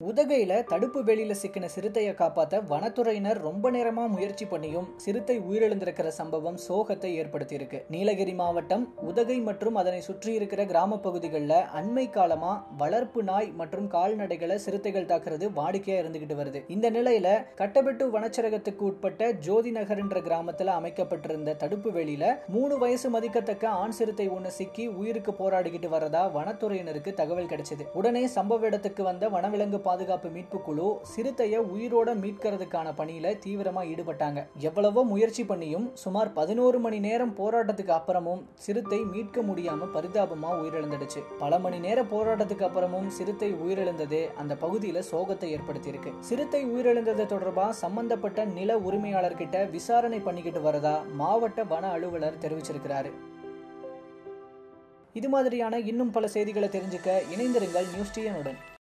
உதகையில தடுப்பு வேலியில சிக்கின சிறுத்தையை காப்பாத்த வனத்துறையினர் ரொம்ப நேரமா முயற்சி பண்ணியும் சிறுத்தை உயிரிழந்திருக்கிற சம்பவம் சோகத்தை ஏற்படுத்தி இருக்கு நீலகிரி மாவட்டம் உதகை மற்றும் அதனை சுற்றி இருக்கிற கிராம பகுதிகளில் அண்மை காலமா வளர்ப்பு நாய் மற்றும் கால்நடைகளை சிறுத்தைகள் தாக்குறது வாடிக்கையா இருந்துகிட்டு வருது இந்த நிலையில கட்டபெட்டு வனச்சரகத்துக்கு உட்பட்ட ஜோதி நகர் என்ற கிராமத்துல அமைக்கப்பட்டிருந்த தடுப்பு வேலியில மூணு வயசு மதிக்கத்தக்க ஆண் சிறுத்தை ஒண்ணு சிக்கி உயிருக்கு போராடிக்கிட்டு வரதா வனத்துறையினருக்கு தகவல் கிடைச்சது உடனே சம்பவ இடத்துக்கு வந்த வனவிலங்கு பாதுகாப்பு மீட்பு குழு சிறுத்தையை உயிரோட மீட்கிறதுக்கான பணியில தீவிரமா ஈடுபட்டாங்க எவ்வளவோ முயற்சி பண்ணியும் சுமார் பதினோரு மணி நேரம் போராட்டத்துக்கு அப்புறமும் சிறுத்தை மீட்க முடியாம பரிதாபமா உயிரிழந்துடுச்சு பல மணி நேர போராட்டத்துக்கு அப்புறமும் சிறுத்தை உயிரிழந்தது அந்த பகுதியில சோகத்தை ஏற்படுத்தியிருக்கு சிறுத்தை உயிரிழந்தது தொடர்பா சம்பந்தப்பட்ட நில உரிமையாளர்கிட்ட விசாரணை பண்ணிக்கிட்டு வரதா மாவட்ட வன அலுவலர் தெரிவிச்சிருக்கிறாரு இது மாதிரியான இன்னும் பல செய்திகளை தெரிஞ்சுக்க இணைந்திருங்கள் நியூஸ் டிஎனுடன்